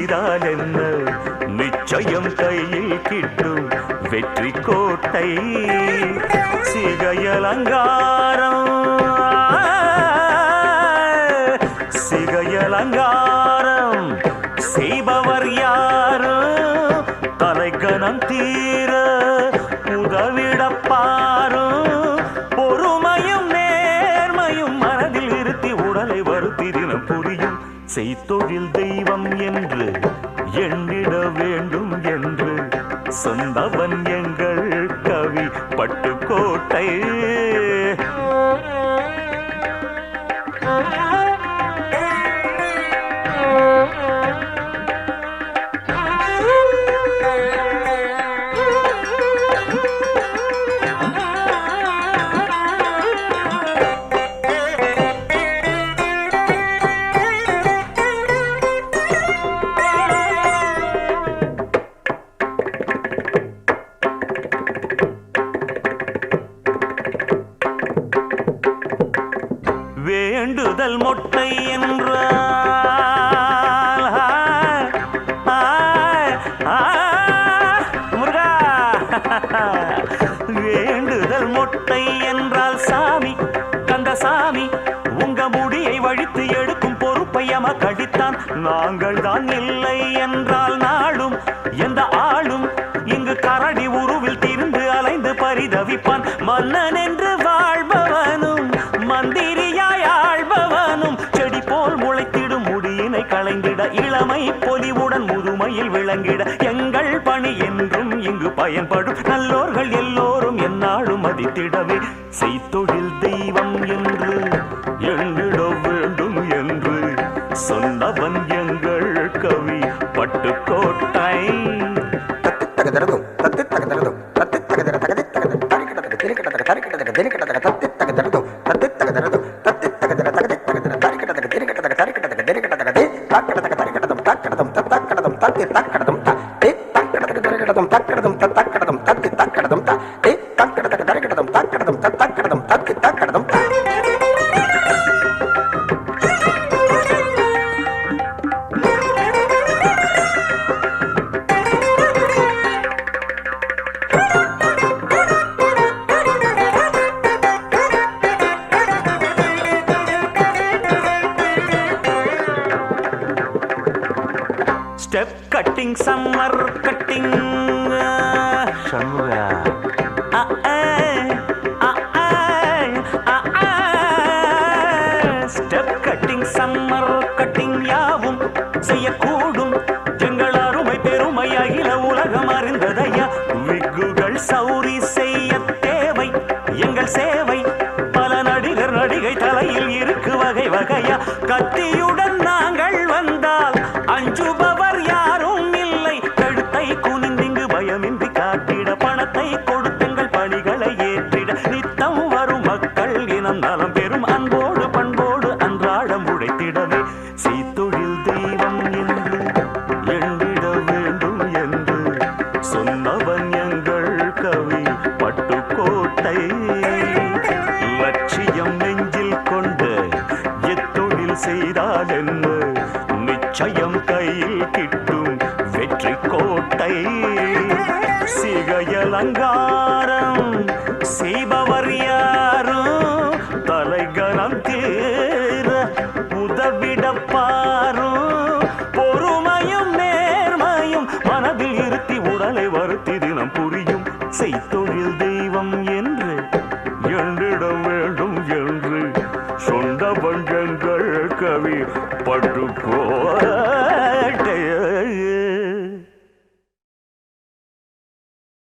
செய்தால் என்ன நிச்சயம் கையில் கிட்டும் வெற்றி கோட்டை சிகையலங்காரம் சிகையலங்காரம் செய்பவர் யாரு தலைகணம் தீர உதவிடப்பாரு பொறுமையும் நேர்மையும் மனதில் இருத்தி உடலை வருத்தி தினம் புரியும் செய்தொழில் தெய்வம் என்று எண்ணிட வேண்டும் என்று சொந்தவன் எங்கள் கவி பட்டுக்கோட்டை வேண்டுதல் மொட்டை என்றால் ஆய், ஆய், முருகா வேண்டுதல் மொட்டை என்றால் சாமி கந்தசாமி உங்க முடியை வழித்து எடுக்கும் பொறுப்பை கடித்தான் நாங்கள் தான் இல்லை என்றால் நாளும் எந்த ஆளும் இங்கு கரடி உருவில் திரிந்து அலைந்து பரிதவிப்பான் மன்னன் என்று வாழ்பவனும் மந்திரியாய் ஆள்பவனும் செடி போல் முளைத்திடும் முடியினை களைந்திட இளமை பொலிவுடன் முதுமையில் விளங்கிட எங்கள் பணி என்றும் இங்கு பயன்படும் நல்லோர்கள் எல்லோரும் எந்நாளும் மதித்திடவே செய்தொழில் தெய்வம் என்று எண்ணிட வேண்டும் என்று சொன்னவன் எங்கள் கவி பட்டுக்கோட்டை தகதரதும் தத்து தகதரதும் தத்து தகதர தகதி தகதர தரிக்கிடதக திரிக்கிடதக தரிக்கிடதக திரிக்கிடதக தத்து தகதரதும் தத்து தகதரதும் தத்து தகதர தகதி தகதர தரிக்கிடதக திரிக்கிடதக தரிக்கிடதக திரிக்கிடதக தி தாக்கிடதக தரிக்கிடதம் தாக்கிடதம் தத்தாக்கிடதம் தத்தி தாக்கிடதம் த தி தாக்கிடதக தரிக்கிடதம் தாக்கிடதம் தத்தாக்கிடதம் தத்தி தாக்கிடதம் த தி தாக்கிடதக தரிக்கிடதம் தாக்கிடதம் தத்தாக்கிடதம் தத்தி தாக்கிடதம் த step cutting summer cutting Shanmuga step cutting summer cutting யாவும் செய்யக்கூடும் எங்கள் அருமை பெருமை அகில உலகம் அறிந்ததையா விக்குகள் சௌரி செய்ய தேவை எங்கள் சேவை பல நடிகர் நடிகை தலையில் இருக்கு வகை வகையா கத்தியுடன் நாங்கள் வந்தால் அஞ்சுபவர் யாரும் இல்லை கழுத்தை குனிந்திங்கு பயமின்றி காட்டிட பணத்தை கொடுத்தங்கள் பணிகளை ஏற்றிட நித்தம் வரும் மக்கள் இனம் நலம் பெறும் அன்போடு பண்போடு அன்றாடம் உழைத்திடவே செய்தொழில் தெய்வம் என்று எண்ணிட வேண்டும் என்று சொன்னவன் எங்கள் கவி பட்டுக்கோட்டை லட்சியம் நெஞ்சில் கொண்டு எத்தொழில் செய்தால் என்ன நிச்சயம் கையில் கிட்டும் வெற்றி கோட்டை சிகையலங்காரம் செய்பவர் யாரும் தலைகணம் தீர உதவிடப்பாரும் பொறுமையும் நேர்மையும் மனதில் இருத்தி உடலை வருத்தி தினம் புரியும் செய்தொழில் தெய்வம் என்று எண்ணிட வேண்டும் என்று சொந்த பஞ்சங்கள் கவி பட்டுக்கோ